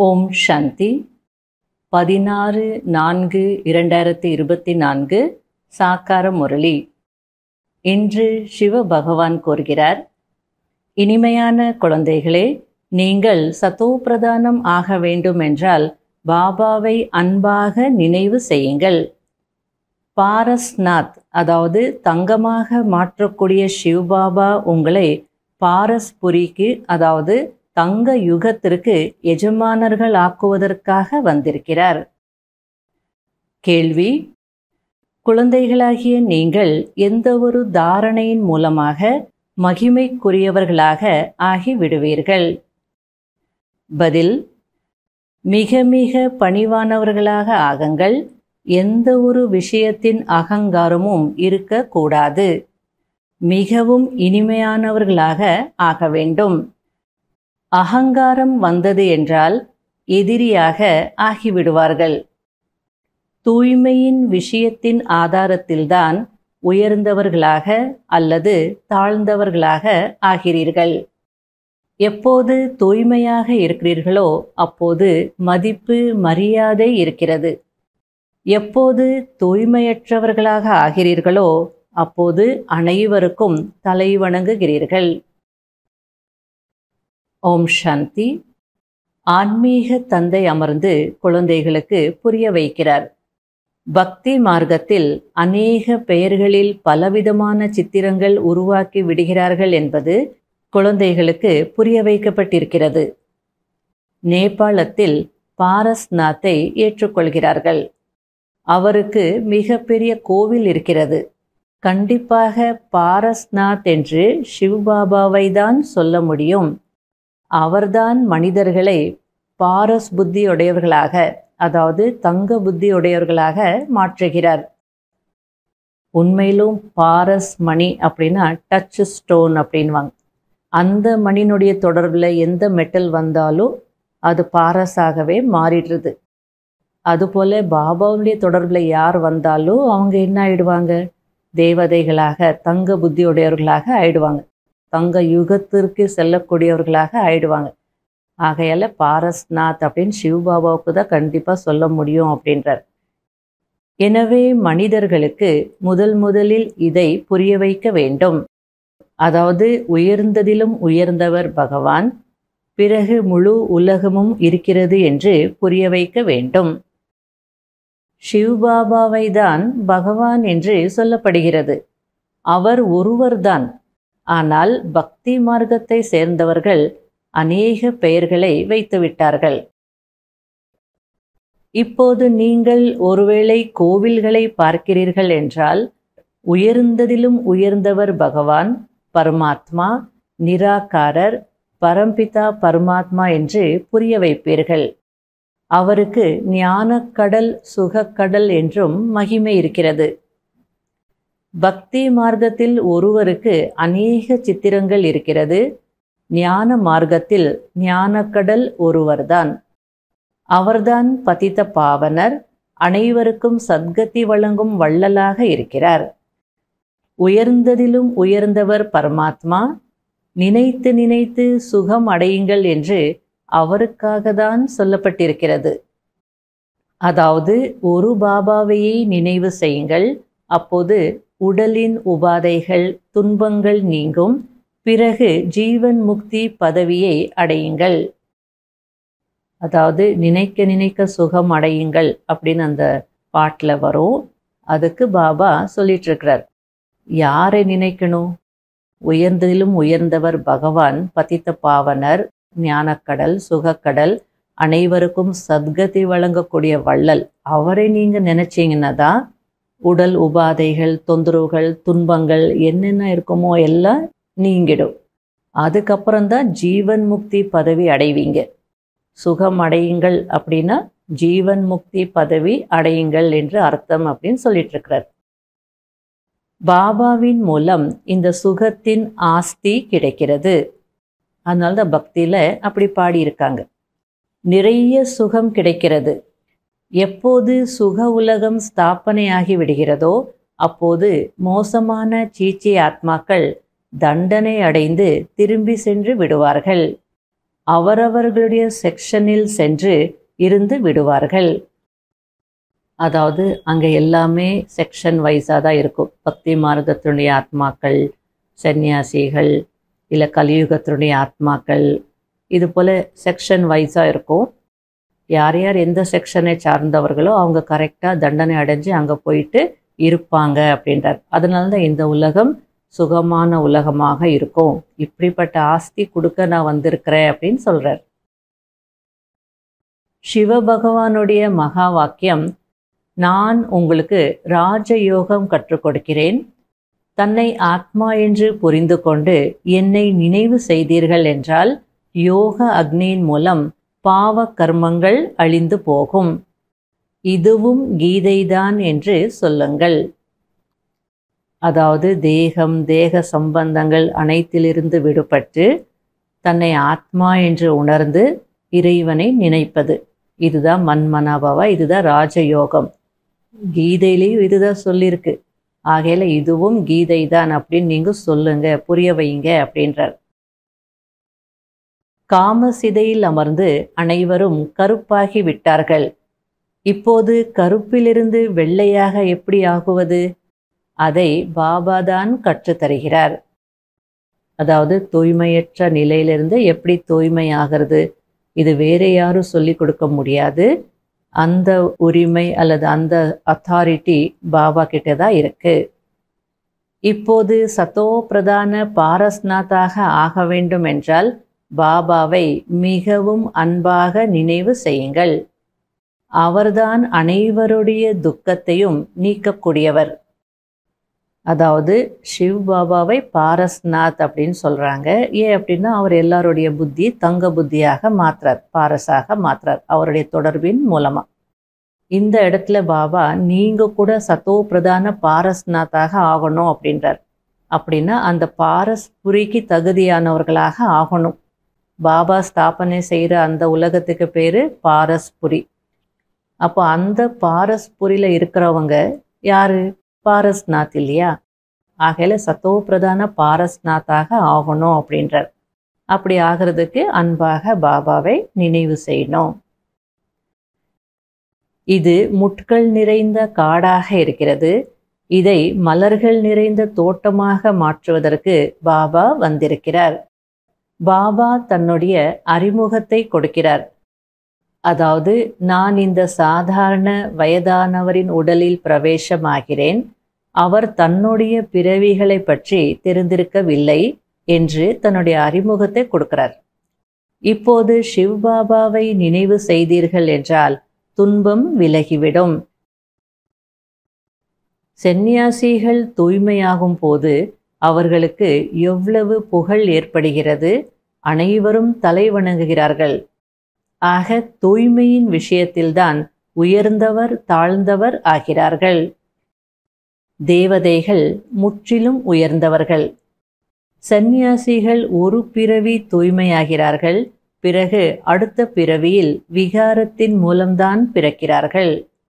ஓம் சாந்தி பதினாறு நான்கு இரண்டாயிரத்தி இருபத்தி நான்கு சாக்கார முரளி இன்று சிவ பகவான் கூறுகிறார் இனிமையான குழந்தைகளே நீங்கள் சத்தோப்பிரதானம் ஆக வேண்டுமென்றால் பாபாவை அன்பாக நினைவு செய்யுங்கள் பாரஸ்நாத் அதாவது தங்கமாக மாற்றக்கூடிய சிவபாபா உங்களை பாரஸ்புரிக்கு அதாவது தங்க யுகத்திற்கு எஜமானர்கள் ஆக்குவதற்காக வந்திருக்கிறார் கேள்வி குழந்தைகளாகிய நீங்கள் எந்த ஒரு தாரணையின் மூலமாக மகிமைக்குரியவர்களாக ஆகிவிடுவீர்கள் பதில் மிக மிக பணிவானவர்களாக ஆகுங்கள் எந்த ஒரு விஷயத்தின் அகங்காரமும் இருக்கக்கூடாது மிகவும் இனிமையானவர்களாக ஆக வேண்டும் அகங்காரம் வந்தது என்றால் எதிரியாக ஆகிவிடுவார்கள் தூய்மையின் விஷயத்தின் ஆதாரத்தில்தான் உயர்ந்தவர்களாக அல்லது தாழ்ந்தவர்களாக ஆகிறீர்கள் எப்போது தூய்மையாக இருக்கிறீர்களோ அப்போது மதிப்பு மரியாதை இருக்கிறது எப்போது தூய்மையற்றவர்களாக ஆகிறீர்களோ அப்போது அனைவருக்கும் தலை வணங்குகிறீர்கள் ஓம் சாந்தி ஆன்மீக தந்தை அமர்ந்து குழந்தைகளுக்கு புரிய வைக்கிறார் பக்தி மார்க்கத்தில் அநேக பெயர்களில் பலவிதமான சித்திரங்கள் உருவாக்கி விடுகிறார்கள் என்பது குழந்தைகளுக்கு புரிய வைக்கப்பட்டிருக்கிறது நேபாளத்தில் பாரஸ்நாத்தை ஏற்றுக்கொள்கிறார்கள் அவருக்கு மிகப்பெரிய கோவில் இருக்கிறது கண்டிப்பாக பாரஸ்நாத் என்று சிவபாபாவை தான் சொல்ல முடியும் அவர்தான் மனிதர்களை பாரஸ் புத்தியுடையவர்களாக அதாவது தங்க புத்தியுடையவர்களாக மாற்றுகிறார் உண்மையிலும் பாரஸ் மணி அப்படின்னா டச் ஸ்டோன் அப்படின்வாங்க அந்த மணினுடைய தொடர்பில் எந்த மெட்டல் வந்தாலும் அது பாரஸாகவே மாறிடுறது அதுபோல் பாபாவுடைய தொடர்பில் யார் வந்தாலும் அவங்க என்ன ஆயிடுவாங்க தேவதைகளாக தங்க புத்தியுடையவர்களாக ஆயிடுவாங்க தங்க யுகத்திற்கு செல்லக்கூடியவர்களாக ஆயிடுவாங்க ஆகையால் பாரஸ்நாத் அப்படின்னு சிவபாபாவுக்கு தான் கண்டிப்பாக சொல்ல முடியும் அப்படின்றார் எனவே மனிதர்களுக்கு முதல் முதலில் இதை புரிய வைக்க வேண்டும் அதாவது உயர்ந்ததிலும் உயர்ந்தவர் பகவான் பிறகு முழு உலகமும் இருக்கிறது என்று புரிய வைக்க வேண்டும் சிவபாபாவை தான் பகவான் என்று சொல்லப்படுகிறது அவர் ஒருவர்தான் ஆனால் பக்தி மார்க்கத்தை சேர்ந்தவர்கள் அநேக பெயர்களை வைத்துவிட்டார்கள் இப்போது நீங்கள் ஒருவேளை கோவில்களை பார்க்கிறீர்கள் என்றால் உயர்ந்ததிலும் உயர்ந்தவர் பகவான் பரமாத்மா நிராகாரர் பரம்பிதா பரமாத்மா என்று புரிய வைப்பீர்கள் அவருக்கு ஞானக்கடல் சுகக்கடல் என்றும் மகிமை இருக்கிறது பக்தி மார்க்கத்தில் ஒருவருக்கு அநேக சித்திரங்கள் இருக்கிறது ஞான மார்க்கத்தில் ஞானக்கடல் ஒருவர்தான் அவர்தான் பதித்த பாவனர் அனைவருக்கும் சத்கதி வழங்கும் வள்ளலாக இருக்கிறார் உயர்ந்ததிலும் உயர்ந்தவர் பரமாத்மா நினைத்து நினைத்து சுகம் அடையுங்கள் என்று அவருக்காக தான் சொல்லப்பட்டிருக்கிறது அதாவது ஒரு பாபாவையே நினைவு செய்யுங்கள் அப்போது உடலின் உபாதைகள் துன்பங்கள் நீங்கும் பிறகு ஜீவன் முக்தி பதவியை அடையுங்கள் அதாவது நினைக்க நினைக்க சுகம் அடையுங்கள் அப்படின்னு அந்த பாட்டில் வரும் அதுக்கு பாபா சொல்லிட்டு இருக்கிறார் யாரை நினைக்கணும் உயர்ந்ததிலும் உயர்ந்தவர் பகவான் பதித்த பாவனர் ஞானக்கடல் சுகக்கடல் அனைவருக்கும் சத்கதி வழங்கக்கூடிய வள்ளல் அவரை நீங்க நினைச்சீங்கன்னா தான் உடல் உபாதைகள் தொந்தரவுகள் துன்பங்கள் என்னென்ன இருக்குமோ எல்லாம் நீங்கிடும் அதுக்கப்புறம் தான் ஜீவன் முக்தி பதவி அடைவீங்க சுகம் அடையுங்கள் அப்படின்னா ஜீவன் முக்தி பதவி அடையுங்கள் என்று அர்த்தம் அப்படின்னு சொல்லிட்டு இருக்கிறார் பாபாவின் மூலம் இந்த சுகத்தின் ஆஸ்தி கிடைக்கிறது அதனால தான் பக்தியில் அப்படி பாடியிருக்காங்க நிறைய சுகம் கிடைக்கிறது எப்போது சுக உலகம் ஸ்தாபனையாகி விடுகிறதோ அப்போது மோசமான சீச்சி ஆத்மாக்கள் தண்டனை அடைந்து திரும்பி சென்று விடுவார்கள் அவரவர்களுடைய செக்ஷனில் சென்று இருந்து விடுவார்கள் அதாவது அங்கே எல்லாமே செக்ஷன் வைஸாக தான் இருக்கும் பக்தி மார்க்கத்தினுடைய ஆத்மாக்கள் சன்னியாசிகள் இல்லை கலியுகத்தினுடைய ஆத்மாக்கள் இது போல் செக்ஷன் வைஸாக இருக்கும் யார் யார் எந்த செக்ஷனை சார்ந்தவர்களோ அவங்க கரெக்டாக தண்டனை அடைஞ்சு அங்கே போயிட்டு இருப்பாங்க அப்படின்றார் அதனால தான் இந்த உலகம் சுகமான உலகமாக இருக்கும் இப்படிப்பட்ட ஆஸ்தி கொடுக்க நான் வந்திருக்கிறேன் அப்படின்னு சொல்கிறார் சிவபகவானுடைய மகா வாக்கியம் நான் உங்களுக்கு ராஜயோகம் கற்றுக் கொடுக்கிறேன் தன்னை ஆத்மா என்று புரிந்து கொண்டு என்னை நினைவு செய்தீர்கள் என்றால் யோக அக்னியின் மூலம் பாவ கர்மங்கள் அழிந்து போகும் இதுவும் கீதைதான் என்று சொல்லுங்கள் அதாவது தேகம் தேக சம்பந்தங்கள் அனைத்திலிருந்து விடுபட்டு தன்னை ஆத்மா என்று உணர்ந்து இறைவனை நினைப்பது இதுதான் மன்மனாபவா இதுதான் ராஜயோகம் கீதையிலையும் இதுதான் சொல்லியிருக்கு ஆகையில இதுவும் கீதை தான் அப்படின்னு நீங்க சொல்லுங்க புரிய வைங்க அப்படின்றார் காமசிதையில் அமர்ந்து அனைவரும் கருப்பாகி விட்டார்கள் இப்போது கருப்பிலிருந்து வெள்ளையாக எப்படி ஆகுவது அதை பாபாதான் கற்றுத்தருகிறார் அதாவது தூய்மையற்ற நிலையிலிருந்து எப்படி தூய்மையாகிறது இது வேற யாரும் சொல்லி கொடுக்க முடியாது அந்த உரிமை அல்லது அந்த அத்தாரிட்டி பாபா கிட்ட தான் இருக்கு இப்போது சத்தோ பிரதான பாரஸ்நாத்தாக ஆக வேண்டும் என்றால் பாபாவை மிகவும் அன்பாக நினைவு செய்யுங்கள் அவர்தான் அனைவருடைய துக்கத்தையும் நீக்கக்கூடியவர் அதாவது சிவ் பாபாவை பாரஸ்நாத் அப்படின்னு சொல்கிறாங்க ஏன் அப்படின்னா அவர் எல்லாருடைய புத்தி தங்க புத்தியாக மாற்றுறார் பாரஸாக மாற்றுறார் அவருடைய தொடர்பின் மூலமாக இந்த இடத்துல பாபா நீங்கள் கூட சத்தோ பிரதான பாரஸ்நாத்தாக ஆகணும் அப்படின்றார் அப்படின்னா அந்த பாரஸ் புரிக்கு தகுதியானவர்களாக ஆகணும் பாபா ஸ்தாபனை செய்கிற அந்த உலகத்துக்கு பேர் பாரஸ்புரி அப்போ அந்த பாரஸ்புரியில் இருக்கிறவங்க யாரு பாரஸ்நாத் இல்லையா ஆகையில சத்தோ பிரதான பாரஸ்நாத்தாக ஆகணும் அப்படின்றார் அப்படி ஆகிறதுக்கு அன்பாக பாபாவை நினைவு செய்யணும் இது முட்கள் நிறைந்த காடாக இருக்கிறது இதை மலர்கள் நிறைந்த தோட்டமாக மாற்றுவதற்கு பாபா வந்திருக்கிறார் பாபா தன்னுடைய அறிமுகத்தை கொடுக்கிறார் அதாவது நான் இந்த சாதாரண வயதானவரின் உடலில் பிரவேசமாகிறேன் அவர் தன்னுடைய பிறவிகளை பற்றி தெரிந்திருக்கவில்லை என்று தன்னுடைய அறிமுகத்தை கொடுக்கிறார் இப்போது சிவ்பாபாவை நினைவு செய்தீர்கள் என்றால் துன்பம் விலகிவிடும் செந்நியாசிகள் தூய்மையாகும் போது அவர்களுக்கு எவ்வளவு புகழ் ஏற்படுகிறது அனைவரும் தலை வணங்குகிறார்கள் ஆக தூய்மையின் விஷயத்தில்தான் உயர்ந்தவர் தாழ்ந்தவர் ஆகிறார்கள் தேவதைகள் முற்றிலும் உயர்ந்தவர்கள் சந்நியாசிகள் ஒரு பிறவி தூய்மையாகிறார்கள் பிறகு அடுத்த பிறவியில் விகாரத்தின் மூலம்தான் பிறக்கிறார்கள்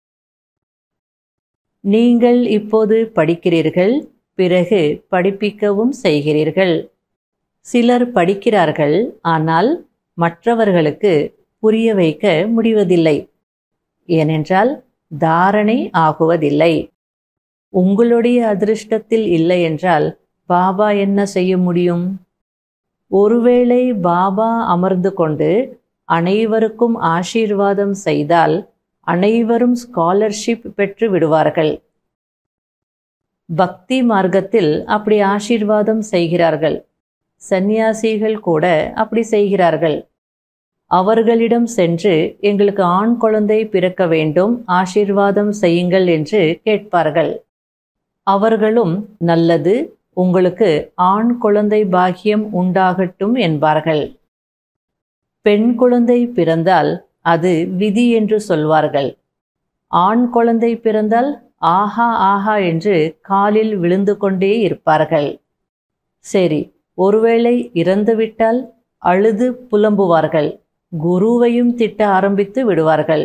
நீங்கள் இப்போது படிக்கிறீர்கள் பிறகு படிப்பிக்கவும் செய்கிறீர்கள் சிலர் படிக்கிறார்கள் ஆனால் மற்றவர்களுக்கு புரிய வைக்க முடிவதில்லை ஏனென்றால் தாரணை ஆகுவதில்லை உங்களுடைய அதிர்ஷ்டத்தில் இல்லை என்றால் பாபா என்ன செய்ய முடியும் ஒருவேளை பாபா அமர்ந்து கொண்டு அனைவருக்கும் ஆசீர்வாதம் செய்தால் அனைவரும் ஸ்காலர்ஷிப் பெற்று விடுவார்கள் பக்தி மார்க்கத்தில் அப்படி ஆசீர்வாதம் செய்கிறார்கள் சந்நியாசிகள் கூட அப்படி செய்கிறார்கள் அவர்களிடம் சென்று எங்களுக்கு ஆண் குழந்தை பிறக்க வேண்டும் ஆசீர்வாதம் செய்யுங்கள் என்று கேட்பார்கள் அவர்களும் நல்லது உங்களுக்கு ஆண் குழந்தை பாக்கியம் உண்டாகட்டும் என்பார்கள் பெண் குழந்தை பிறந்தால் அது விதி என்று சொல்வார்கள் ஆண் குழந்தை பிறந்தால் ஆஹா ஆஹா என்று காலில் விழுந்து கொண்டே இருப்பார்கள் சரி ஒருவேளை இறந்துவிட்டால் அழுது புலம்புவார்கள் குருவையும் திட்ட ஆரம்பித்து விடுவார்கள்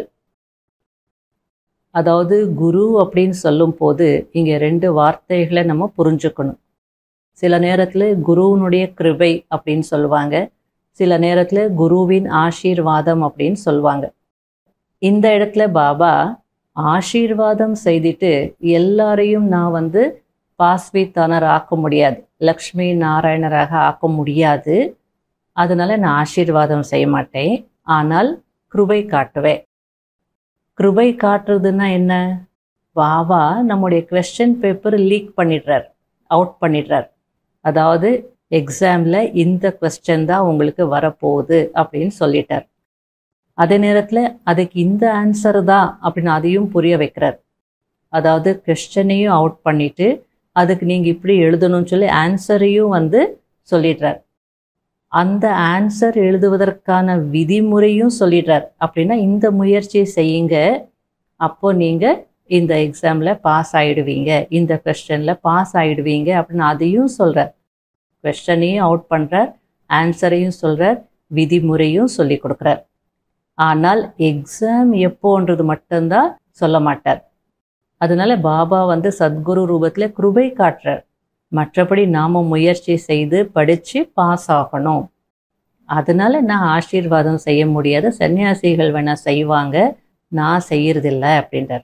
அதாவது குரு அப்படின்னு சொல்லும் போது இங்கே ரெண்டு வார்த்தைகளை நம்ம புரிஞ்சுக்கணும் சில நேரத்தில் குருவினுடைய கிருபை அப்படின்னு சொல்லுவாங்க சில நேரத்தில் குருவின் ஆசீர்வாதம் அப்படின்னு சொல்லுவாங்க இந்த இடத்துல பாபா ஆசீர்வாதம் செய்துட்டு எல்லாரையும் நான் வந்து பாஸ்வித்தானர் ஆக்க முடியாது லக்ஷ்மி நாராயணராக ஆக்க முடியாது அதனால நான் ஆசீர்வாதம் செய்ய மாட்டேன் ஆனால் கிருபை காட்டுவேன் கிருபை காட்டுறதுன்னா என்ன பாபா நம்முடைய கொஸ்டின் பேப்பர் லீக் பண்ணிடுறார் அவுட் பண்ணிடுறார் அதாவது எக்ஸாமில் இந்த கொஸ்டின் தான் உங்களுக்கு வரப்போகுது அப்படின்னு சொல்லிட்டார் அதே நேரத்தில் அதுக்கு இந்த ஆன்சர் தான் அப்படின்னு அதையும் புரிய வைக்கிறார் அதாவது கொஸ்டினையும் அவுட் பண்ணிட்டு அதுக்கு நீங்கள் இப்படி எழுதணும்னு சொல்லி ஆன்சரையும் வந்து சொல்லிடுறார் அந்த ஆன்சர் எழுதுவதற்கான விதிமுறையும் சொல்லிடுறார் அப்படின்னா இந்த முயற்சியை செய்யுங்க அப்போ நீங்கள் இந்த எக்ஸாமில் பாஸ் ஆகிடுவீங்க இந்த கொஸ்டினில் பாஸ் ஆகிடுவீங்க அப்படின்னு அதையும் சொல்கிறார் கொஸ்டனையும் அவுட் பண்ணுறார் ஆன்சரையும் சொல்கிறார் விதிமுறையும் சொல்லி கொடுக்குறார் ஆனால் எக்ஸாம் எப்போன்றது மட்டும்தான் சொல்ல மாட்டார் அதனால பாபா வந்து சத்குரு ரூபத்தில் கிருபை காட்டுறார் மற்றபடி நாம் முயற்சி செய்து படித்து பாஸ் ஆகணும் அதனால நான் ஆசீர்வாதம் செய்ய முடியாத சன்னியாசிகள் வேணால் செய்வாங்க நான் செய்யறதில்ல அப்படின்றார்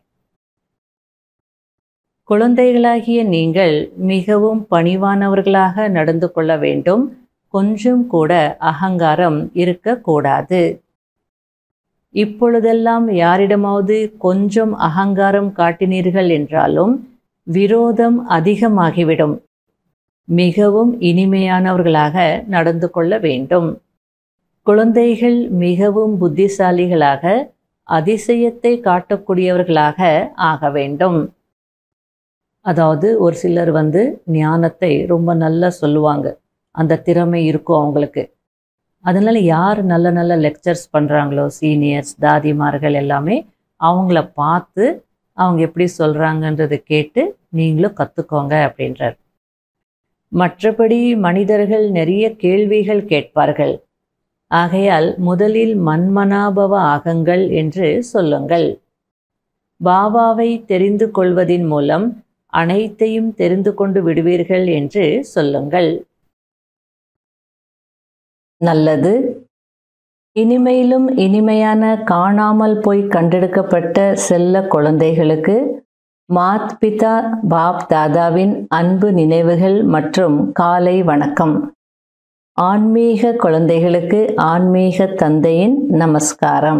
குழந்தைகளாகிய நீங்கள் மிகவும் பணிவானவர்களாக நடந்து கொள்ள வேண்டும் கொஞ்சம் கூட அகங்காரம் இருக்கக்கூடாது இப்பொழுதெல்லாம் யாரிடமாவது கொஞ்சம் அகங்காரம் காட்டினீர்கள் என்றாலும் விரோதம் அதிகமாகிவிடும் மிகவும் இனிமையானவர்களாக நடந்து கொள்ள வேண்டும் குழந்தைகள் மிகவும் புத்திசாலிகளாக அதிசயத்தை காட்டக்கூடியவர்களாக ஆக வேண்டும் அதாவது ஒரு சிலர் வந்து ஞானத்தை ரொம்ப நல்லா சொல்லுவாங்க அந்த திறமை இருக்கும் அவங்களுக்கு அதனால யார் நல்ல நல்ல லெக்சர்ஸ் பண்ணுறாங்களோ சீனியர்ஸ் தாதிமார்கள் எல்லாமே அவங்கள பார்த்து அவங்க எப்படி சொல்கிறாங்கன்றதை கேட்டு நீங்களும் கற்றுக்கோங்க அப்படின்றார் மற்றபடி மனிதர்கள் நிறைய கேள்விகள் கேட்பார்கள் ஆகையால் முதலில் மன்மனாபவ ஆகங்கள் என்று சொல்லுங்கள் பாபாவை தெரிந்து கொள்வதின் மூலம் அனைத்தையும் தெரிந்து கொண்டு விடுவீர்கள் என்று சொல்லுங்கள் நல்லது இனிமையிலும் இனிமையான காணாமல் போய் கண்டெடுக்கப்பட்ட செல்ல குழந்தைகளுக்கு மாத் பிதா பாப் தாதாவின் அன்பு நினைவுகள் மற்றும் காலை வணக்கம் ஆன்மீக குழந்தைகளுக்கு ஆன்மீக தந்தையின் நமஸ்காரம்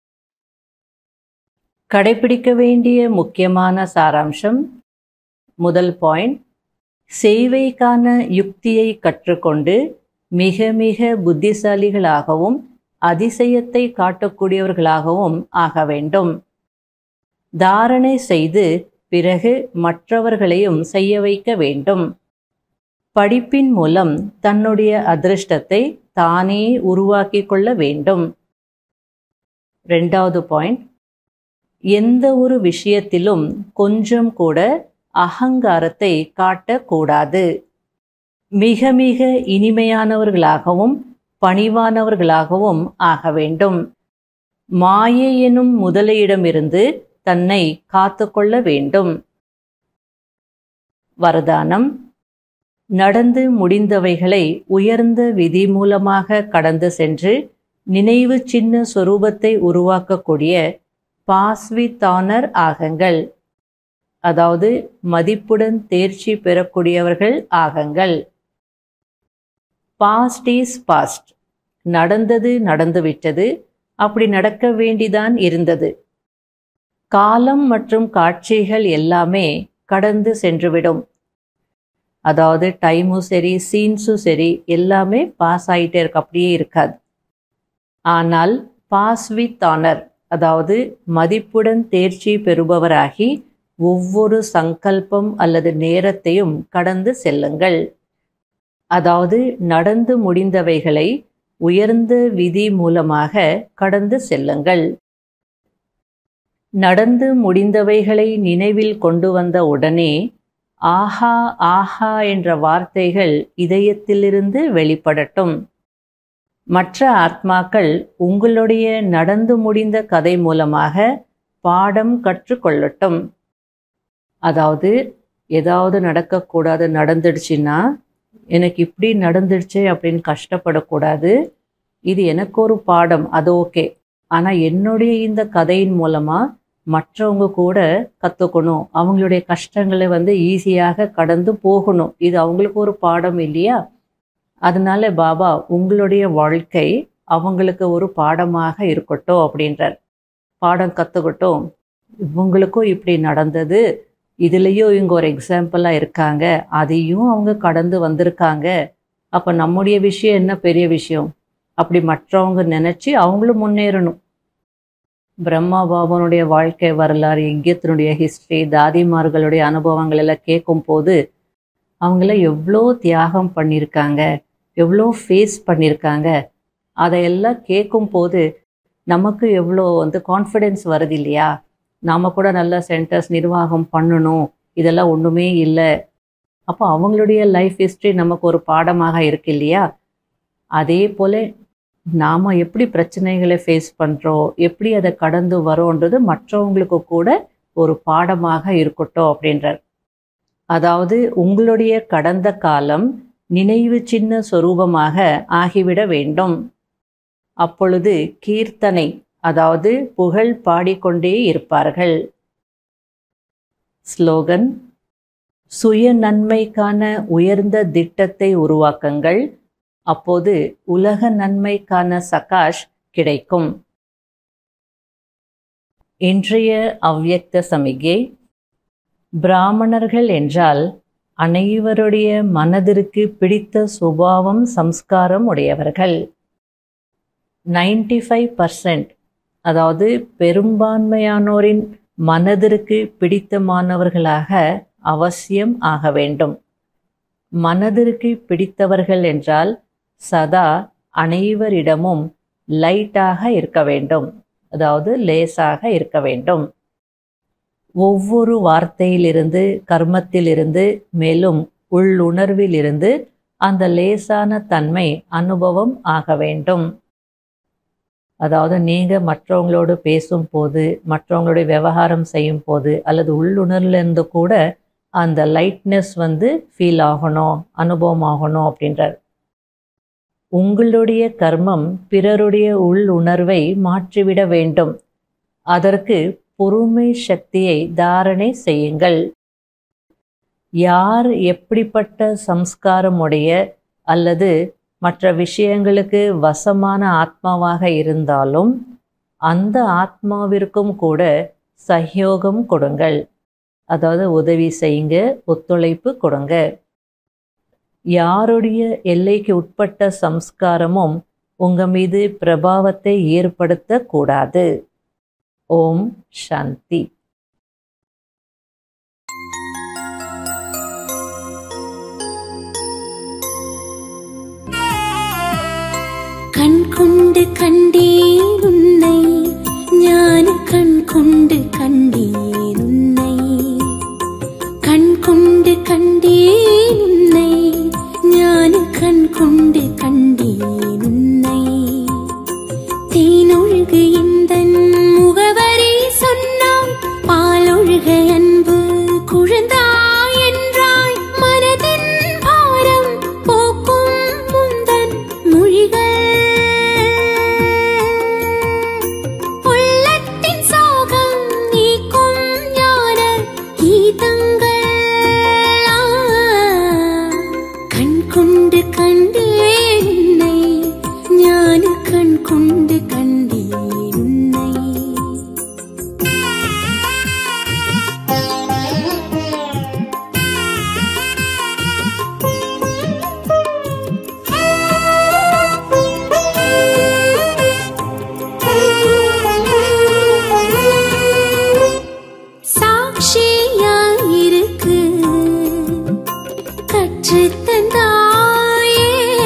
கடைபிடிக்க வேண்டிய முக்கியமான சாராம்சம் முதல் பாயிண்ட் செய்வைக்கான யுக்தியை கற்றுக்கொண்டு மிக மிக புத்திசாலிகளாகவும் அதிசயத்தை காட்டக்கூடியவர்களாகவும் ஆக வேண்டும் தாரணை செய்து பிறகு மற்றவர்களையும் செய்ய வைக்க வேண்டும் படிப்பின் மூலம் தன்னுடைய அதிர்ஷ்டத்தை தானே உருவாக்கி கொள்ள வேண்டும் ரெண்டாவது பாயிண்ட் எந்த ஒரு விஷயத்திலும் கொஞ்சம் கூட அகங்காரத்தை காட்டக்கூடாது மிக மிக இனிமையானவர்களாகவும் பணிவானவர்களாகவும் ஆக வேண்டும் மாயை எனும் முதலையிடமிருந்து தன்னை காத்து கொள்ள வேண்டும் வரதானம் நடந்து முடிந்தவைகளை உயர்ந்த விதி மூலமாக கடந்து சென்று நினைவு சின்ன சொரூபத்தை உருவாக்கக்கூடிய பாஸ்வித்தானர் ஆகங்கள் அதாவது மதிப்புடன் தேர்ச்சி பெறக்கூடியவர்கள் ஆகங்கள் பாஸ்ட் இஸ் பாஸ்ட் நடந்தது நடந்துவிட்டது அப்படி நடக்க வேண்டிதான் இருந்தது காலம் மற்றும் காட்சிகள் எல்லாமே கடந்து சென்றுவிடும் அதாவது டைமும் சரி சீன்ஸும் சரி எல்லாமே பாஸ் ஆகிட்டே இருக்கு அப்படியே இருக்காது ஆனால் பாஸ் வித் ஆனர் அதாவது மதிப்புடன் தேர்ச்சி பெறுபவராகி ஒவ்வொரு சங்கல்பம் அல்லது நேரத்தையும் கடந்து செல்லுங்கள் அதாவது நடந்து முடிந்தவைகளை உயர்ந்த விதி மூலமாக கடந்து செல்லுங்கள் நடந்து முடிந்தவைகளை நினைவில் கொண்டு வந்த உடனே ஆஹா ஆஹா என்ற வார்த்தைகள் இதயத்திலிருந்து வெளிப்படட்டும் மற்ற ஆத்மாக்கள் உங்களுடைய நடந்து முடிந்த கதை மூலமாக பாடம் கற்றுக்கொள்ளட்டும் அதாவது ஏதாவது நடக்கக்கூடாது நடந்துடுச்சுன்னா எனக்கு இப்படி நடந்துடுச்சு அப்படின்னு கஷ்டப்படக்கூடாது இது எனக்கு ஒரு பாடம் அது ஓகே ஆனால் என்னுடைய இந்த கதையின் மூலமாக மற்றவங்க கூட கற்றுக்கணும் அவங்களுடைய கஷ்டங்களை வந்து ஈஸியாக கடந்து போகணும் இது அவங்களுக்கு ஒரு பாடம் இல்லையா அதனால பாபா உங்களுடைய வாழ்க்கை அவங்களுக்கு ஒரு பாடமாக இருக்கட்டும் அப்படின்றார் பாடம் கற்றுக்கட்டும் இவங்களுக்கும் இப்படி நடந்தது இதுலேயும் இவங்க ஒரு எக்ஸாம்பிளாக இருக்காங்க அதையும் அவங்க கடந்து வந்திருக்காங்க அப்போ நம்முடைய விஷயம் என்ன பெரிய விஷயம் அப்படி மற்றவங்க நினச்சி அவங்களும் முன்னேறணும் பிரம்மா பாபனுடைய வாழ்க்கை வரலாறு யஜ்யத்தினுடைய ஹிஸ்ட்ரி தாதிமார்களுடைய அனுபவங்கள் எல்லாம் கேட்கும் போது அவங்கள எவ்வளோ தியாகம் பண்ணியிருக்காங்க எவ்வளோ ஃபேஸ் பண்ணியிருக்காங்க அதையெல்லாம் கேட்கும் போது நமக்கு எவ்வளோ வந்து கான்ஃபிடென்ஸ் வருது இல்லையா நாம் கூட நல்ல சென்டர்ஸ் நிர்வாகம் பண்ணணும் இதெல்லாம் ஒன்றுமே இல்லை அப்போ அவங்களுடைய லைஃப் ஹிஸ்ட்ரி நமக்கு ஒரு பாடமாக இருக்கு இல்லையா அதே போல் நாம் எப்படி பிரச்சனைகளை ஃபேஸ் பண்ணுறோம் எப்படி அதை கடந்து வரோன்றது மற்றவங்களுக்கு கூட ஒரு பாடமாக இருக்கட்டும் அப்படின்றார் அதாவது உங்களுடைய கடந்த காலம் நினைவு சின்ன சொரூபமாக ஆகிவிட வேண்டும் அப்பொழுது கீர்த்தனை அதாவது புகழ் பாடிக்கொண்டே இருப்பார்கள் ஸ்லோகன் சுய நன்மைக்கான உயர்ந்த திட்டத்தை உருவாக்குங்கள் அப்போது உலக நன்மைக்கான சகாஷ் கிடைக்கும் இன்றைய அவ்யக்த சமிகை பிராமணர்கள் என்றால் அனைவருடைய மனதிற்கு பிடித்த சுபாவம் சம்ஸ்காரம் உடையவர்கள் நைன்டி ஃபைவ் பர்சன்ட் அதாவது பெரும்பான்மையானோரின் மனதிற்கு பிடித்தமானவர்களாக அவசியம் ஆக வேண்டும் மனதிற்கு பிடித்தவர்கள் என்றால் சதா அனைவரிடமும் லைட்டாக இருக்க வேண்டும் அதாவது லேசாக இருக்க வேண்டும் ஒவ்வொரு வார்த்தையிலிருந்து கர்மத்திலிருந்து மேலும் உள்ளுணர்விலிருந்து அந்த லேசான தன்மை அனுபவம் ஆக வேண்டும் அதாவது நீங்கள் மற்றவங்களோடு பேசும்போது மற்றவங்களுடைய விவகாரம் செய்யும் போது அல்லது உள்ளுணர்விலிருந்து கூட அந்த லைட்னஸ் வந்து ஃபீல் ஆகணும் அனுபவம் ஆகணும் அப்படின்றார் உங்களுடைய கர்மம் பிறருடைய உள் உணர்வை மாற்றிவிட வேண்டும் அதற்கு பொறுமை சக்தியை தாரணை செய்யுங்கள் யார் எப்படிப்பட்ட சம்ஸ்காரம் உடைய அல்லது மற்ற விஷயங்களுக்கு வசமான ஆத்மாவாக இருந்தாலும் அந்த ஆத்மாவிற்கும் கூட சஹயோகம் கொடுங்கள் அதாவது உதவி செய்யுங்க ஒத்துழைப்பு கொடுங்க யாருடைய எல்லைக்கு உட்பட்ட சம்ஸ்காரமும் உங்க மீது பிரபாவத்தை ஏற்படுத்த கூடாது ஓம் சாந்தி கண் கொண்டு கண்டேன் உன்னை ஞான கண் கொண்டு கண்டேன் உன்னை கண் கொண்டு கண்டேன் உன்னை ஞான கண் கொண்டு கண்டேன் உன்னை தேனொழுகு இந்த முகவரி சொன்னாய் பாலொழுக அன்பு குழந்தாய் என்றாய் மனதின் பாரம் போக்கும் முந்தன் மொழிகள் உள்ளத்தின் சோகம் நீக்கும் ஞான கீதங்கள் ஆ, கண் கொண்டு கண்டேன் உன்னை ஞான கண் கொண்டு கண்டேன் உன்னை சாட்சியாயிருக்கு கற்றுத் தந்தாயே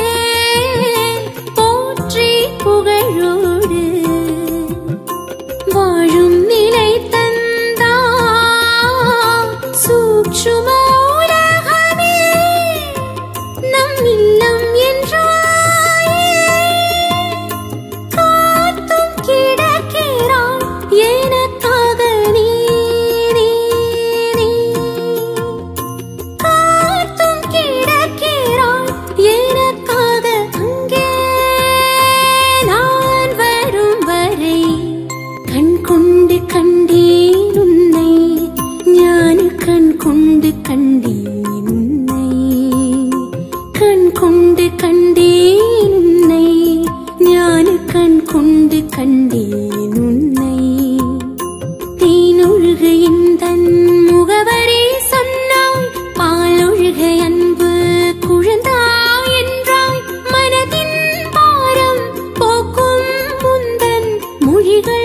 கொண்டு கண்டேன் உன்னை ஞான கண் கொண்டு கண்டேன் உன்னை தேனொழுக இந்த முகவரி சொன்னாய் பாலொழுக அன்பு குழந்தாய் என்றாய் மனதின் பாரம் போக்கும் முந்தன் மொழிகள்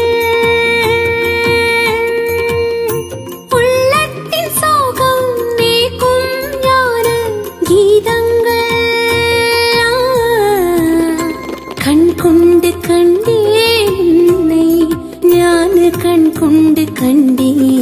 உள்ளத்தின் சோகம் நீக்கும் ஞான கீதங்கள் கண் கொண்டு கண்டேன் உன்னை ஞான கண் கொண்டு கண்டேன்